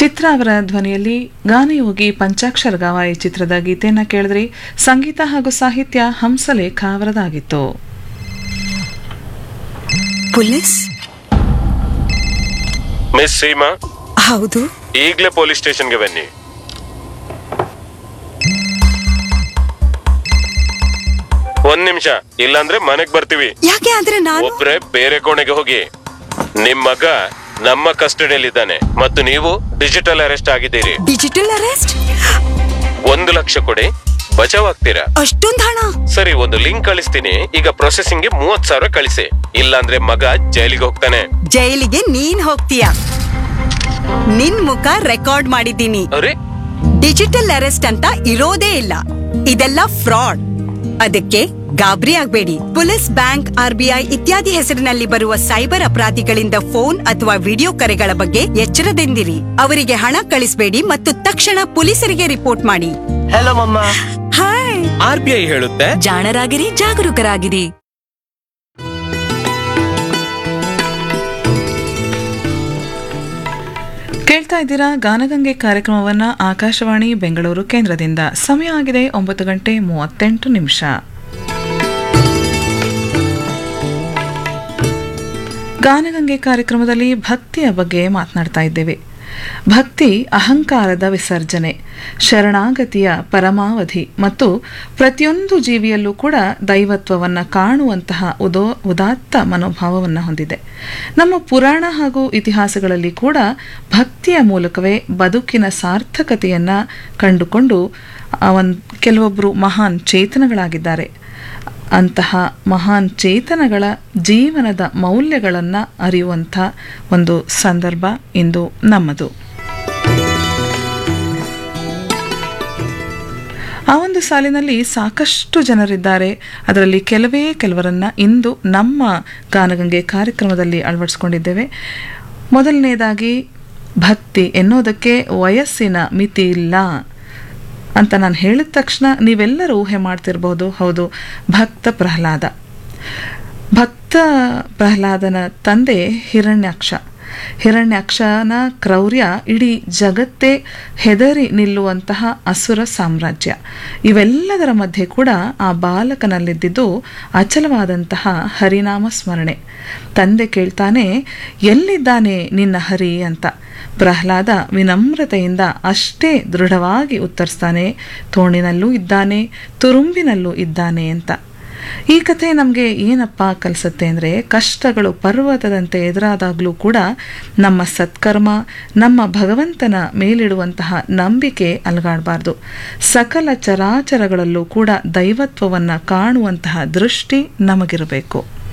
ಚಿತ್ರ ಅವರ ಧ್ವನಿಯಲ್ಲಿ ಗಾನಯೋಗಿ ಪಂಚಾಕ್ಷರ ಗಾವ ಈ ಚಿತ್ರದ ಗೀತೆಯನ್ನ ಕೇಳಿದ್ರಿ ಸಂಗೀತ ಹಾಗೂ ಸಾಹಿತ್ಯ ಹಂಸಲೇಖ ಅವರದಾಗಿತ್ತು ಪೊಲೀಸ್ ಮಿಸ್ ಸೀಮಾ ಹೌದು ಈಗಲೇ ಪೊಲೀಸ್ ಸ್ಟೇಷನ್ಗೆ ಬನ್ನಿ ಒಂದ್ ನಿಮಿಷ ಇಲ್ಲಾಂದ್ರೆ ಮನೆಗ್ ಬರ್ತೀವಿ ಯಾಕೆ ಆದ್ರೆ ನಾನು ಒಬ್ರೆ ಬೇರೆ ಕೋಣೆಗೆ ಹೋಗಿ ನಿಮ್ ಮಗ ನಮ್ಮ ಕಸ್ಟಡಿಯಲ್ಲಿದ್ದಾನೆ ಮತ್ತು ನೀವು ಡಿಜಿಟಲ್ ಅರೆಸ್ಟ್ ಆಗಿದ್ದೀರಿ ಡಿಜಿಟಲ್ ಅರೆಸ್ಟ್ ಒಂದು ಲಕ್ಷ ಕೊಡಿ ಬಚಾವ್ ಆಗ್ತೀರಾ ಅಷ್ಟೊಂದ್ ಹಣ ಸರಿ ಒಂದು ಲಿಂಕ್ ಕಳಿಸ್ತೀನಿ ಈಗ ಪ್ರೊಸೆಸಿಂಗ್ ಗೆ ಮೂವತ್ ಸಾವಿರ ಕಳಿಸಿ ಇಲ್ಲಾಂದ್ರೆ ಮಗ ಜೈಲಿಗೆ ಹೋಗ್ತಾನೆ ಜೈಲಿಗೆ ನೀನ್ ಹೋಗ್ತೀಯ ನಿನ್ ಮುಖ ರೆಕಾರ್ಡ್ ಮಾಡಿದ್ದೀನಿ ಅರೆ ಡಿಜಿಟಲ್ ಅರೆಸ್ಟ್ ಅಂತ ಇರೋದೇ ಇಲ್ಲ ಇದೆಲ್ಲ ಫ್ರಾಡ್ ಅದಕ್ಕೆ ಗಾಬರಿ ಆಗ್ಬೇಡಿ ಪೊಲೀಸ್ ಬ್ಯಾಂಕ್ ಆರ್ಬಿಐ ಇತ್ಯಾದಿ ಹೆಸರಿನಲ್ಲಿ ಬರುವ ಸೈಬರ್ ಅಪರಾಧಿಗಳಿಂದ ಫೋನ್ ಅಥವಾ ವಿಡಿಯೋ ಕರೆಗಳ ಬಗ್ಗೆ ಎಚ್ಚರದಿಂದಿರಿ ಅವರಿಗೆ ಹಣ ಕಳಿಸಬೇಡಿ ಮತ್ತು ತಕ್ಷಣ ಪೊಲೀಸರಿಗೆ ರಿಪೋರ್ಟ್ ಮಾಡಿ ಹಲೋ ಮಮ್ಮ ಹಾಯ್ ಆರ್ ಬಿ ಐ ಹೇಳುತ್ತೆ ಜಾಣರಾಗಿರಿ ಜಾಗರೂಕರಾಗಿರಿ ಕೇಳ್ತಾ ಇದ್ದೀರಾ ಗಾನಗಂಗೆ ಕಾರ್ಯಕ್ರಮವನ್ನ ಆಕಾಶವಾಣಿ ಬೆಂಗಳೂರು ಕೇಂದ್ರದಿಂದ ಸಮಯ ಆಗಿದೆ ಒಂಬತ್ತು ಗಂಟೆ ಮೂವತ್ತೆಂಟು ನಿಮಿಷ ಗಾನಗಂಗೆ ಕಾರ್ಯಕ್ರಮದಲ್ಲಿ ಭಕ್ತಿಯ ಬಗ್ಗೆ ಮಾತನಾಡ್ತಾ ಇದ್ದೇವೆ ಭಕ್ತಿ ಅಹಂಕಾರದ ವಿಸರ್ಜನೆ ಶರಣಾಗತಿಯ ಪರಮಾವಧಿ ಮತ್ತು ಪ್ರತಿಯೊಂದು ಜೀವಿಯಲ್ಲೂ ಕೂಡ ದೈವತ್ವವನ್ನು ಕಾಣುವಂತಹ ಉದೋ ಉದಾತ್ತ ಮನೋಭಾವವನ್ನು ಹೊಂದಿದೆ ನಮ್ಮ ಪುರಾಣ ಹಾಗೂ ಇತಿಹಾಸಗಳಲ್ಲಿ ಕೂಡ ಭಕ್ತಿಯ ಮೂಲಕವೇ ಬದುಕಿನ ಸಾರ್ಥಕತೆಯನ್ನು ಕಂಡುಕೊಂಡು ಒಂದು ಕೆಲವೊಬ್ಬರು ಮಹಾನ್ ಚೇತನಗಳಾಗಿದ್ದಾರೆ ಅಂತಹ ಮಹಾನ್ ಚೇತನಗಳ ಜೀವನದ ಮೌಲ್ಯಗಳನ್ನು ಅರಿಯುವಂಥ ಒಂದು ಸಂದರ್ಭ ಇಂದು ನಮ್ಮದು ಆ ಒಂದು ಸಾಲಿನಲ್ಲಿ ಸಾಕಷ್ಟು ಜನರಿದ್ದಾರೆ ಅದರಲ್ಲಿ ಕೆಲವೇ ಕೆಲವರನ್ನ ಇಂದು ನಮ್ಮ ಗಾನಗಂಗೆ ಕಾರ್ಯಕ್ರಮದಲ್ಲಿ ಅಳವಡಿಸ್ಕೊಂಡಿದ್ದೇವೆ ಮೊದಲನೇದಾಗಿ ಭಕ್ತಿ ಎನ್ನುವುದಕ್ಕೆ ವಯಸ್ಸಿನ ಮಿತಿ ಇಲ್ಲ ಅಂತ ನಾನು ಹೇಳಿದ ತಕ್ಷಣ ನೀವೆಲ್ಲರೂ ಊಹೆ ಮಾಡ್ತಿರ್ಬೋದು ಹೌದು ಭಕ್ತ ಪ್ರಹ್ಲಾದ ಭಕ್ತ ಪ್ರಹ್ಲಾದನ ತಂದೆ ಹಿರಣ್ಯಾಕ್ಷ ಹಿರಣ್ಯಾಕ್ಷನ ಕ್ರೌರ್ಯ ಇಡೀ ಜಗತ್ತೇ ಹೆದರಿ ನಿಲ್ಲುವಂತಹ ಅಸುರ ಸಾಮ್ರಾಜ್ಯ ಇವೆಲ್ಲದರ ಮಧ್ಯೆ ಕೂಡ ಆ ಬಾಲಕನಲ್ಲಿದ್ದಿದ್ದು ಅಚಲವಾದಂತಹ ಹರಿನಾಮ ಸ್ಮರಣೆ ತಂದೆ ಕೇಳ್ತಾನೆ ಎಲ್ಲಿದ್ದಾನೆ ನಿನ್ನ ಹರಿ ಅಂತ ಪ್ರಹ್ಲಾದ ವಿನಮ್ರತೆಯಿಂದ ಅಷ್ಟೇ ದೃಢವಾಗಿ ಉತ್ತರಿಸ್ತಾನೆ ತೋಣಿನಲ್ಲೂ ಇದ್ದಾನೆ ತುರುಂಬಿನಲ್ಲೂ ಇದ್ದಾನೆ ಅಂತ ಈ ಕಥೆ ನಮಗೆ ಏನಪ್ಪ ಕಲಿಸುತ್ತೆ ಅಂದರೆ ಕಷ್ಟಗಳು ಪರ್ವತದಂತೆ ಎದುರಾದಾಗಲೂ ಕೂಡ ನಮ್ಮ ಸತ್ಕರ್ಮ ನಮ್ಮ ಭಗವಂತನ ಮೇಲಿಡುವಂತಹ ನಂಬಿಕೆ ಅಲಗಾಡಬಾರ್ದು ಸಕಲ ಚರಾಚರಗಳಲ್ಲೂ ಕೂಡ ದೈವತ್ವವನ್ನು ಕಾಣುವಂತಹ ದೃಷ್ಟಿ ನಮಗಿರಬೇಕು